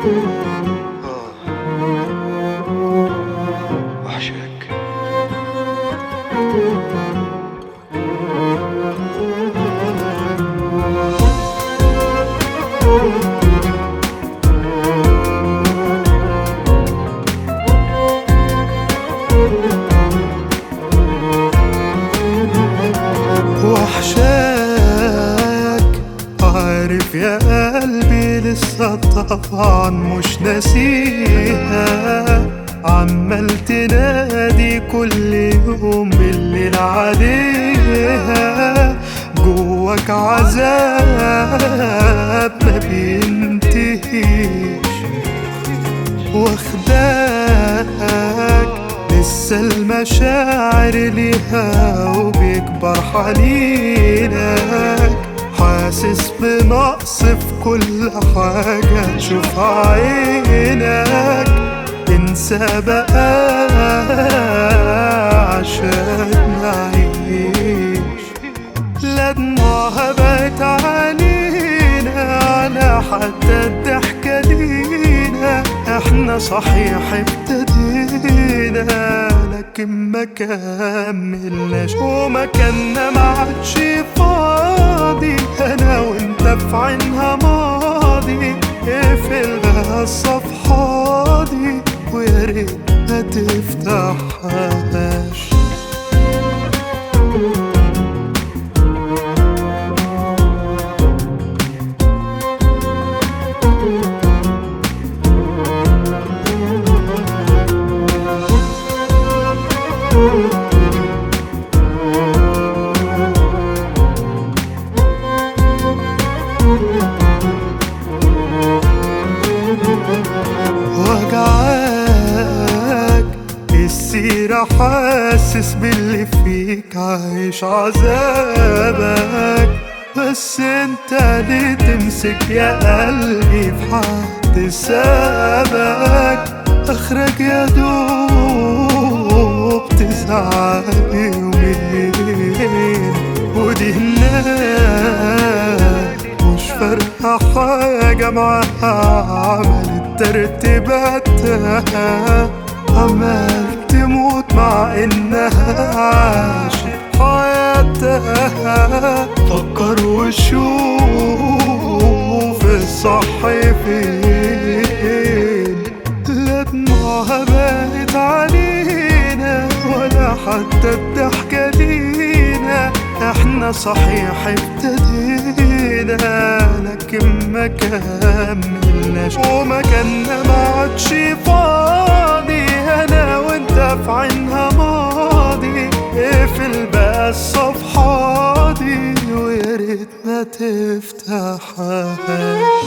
وحشك وحشاك عارف يا قلبي لسه طبعا مش ناسيها عمال تنادي كل يوم بالليل عليها جواك عذاب ما بينتهيش واخداك لسه المشاعر ليها وبيكبر حنينك حاسس بنقص في كل حاجة تشوف عينك انسى بقى عشان نعيش لا دموعها بقت علينا ولا حتى الضحكة لينا احنا صحيح ابتدينا لكن ما كملناش ومكاننا ما عادش فاضي انا وانت في عينها ماضي اقفل بقى الصفحة دي ويا ريت ما تفتحهاش وجعاك السيرة حاسس باللي فيك عايش عذابك بس انت ليه تمسك يا قلبي في حد سابك اخرك يا دوب تزعل يومين ودي هناك مش فارقة حاجة معاها عملت ترتيباتها عمال تموت مع انها عاشت حياتها فكر وشوف الصح فين لا دموعها بقت علينا ولا حتى الضحكة لينا احنا صحيح ابتدينا لكن ما كملناش ومكاننا ما عادش فاضي انا وانت في عينها ماضي اقفل بقى الصفحة دي ويا ريت ما تفتحهاش